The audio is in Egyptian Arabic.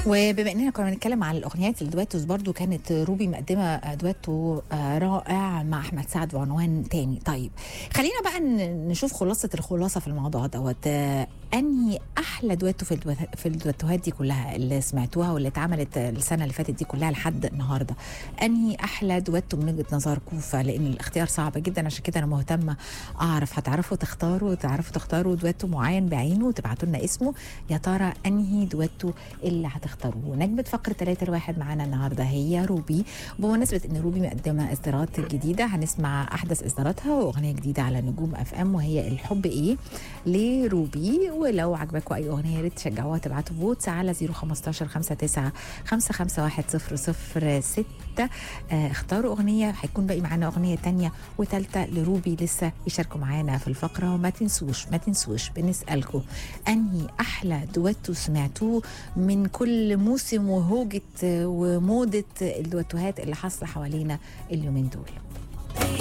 وبما اننا كنا بنتكلم عن الاغنيات الدويتوز برضو كانت روبي مقدمه دويتو آه، رائع مع احمد سعد بعنوان تاني طيب خلينا بقى ن- نشوف خلاصه الخلاصه في الموضوع دوت آه، انهي احلى دويتو في الدويت- في الدويتوهات دي كلها اللي سمعتوها واللي اتعملت السنه اللي فاتت دي كلها لحد النهارده انهي احلى دويتو من وجهه نظركم فلان الاختيار صعب جدا عشان كده انا مهتمه اعرف هتعرفوا تختاروا تعرفوا تختاروا دويتو معين بعينه وتبعتوا لنا اسمه يا ترى انهي دويتو اللي هتختاروه نجمه فقره 3 الواحد معانا النهارده هي روبي بمناسبه ان روبي مقدمه اصدارات جديده هنسمع احدث اصداراتها واغنيه جديده على نجوم اف ام وهي الحب ايه لروبي ولو عجبكم اي اغنيه يا ريت تشجعوها تبعتوا فوتس على 015 59 551 006 آه، اختاروا اغنيه هيكون باقي معانا اغنيه تانية وثالثه لروبي لسه يشاركوا معانا في الفقره وما تنسوش ما تنسوش بنسالكم انهي احلى دويتو سمعتوه من كل موسم وهوجه آه، وموضه الدويتوهات اللي حاصله حوالينا اليومين دول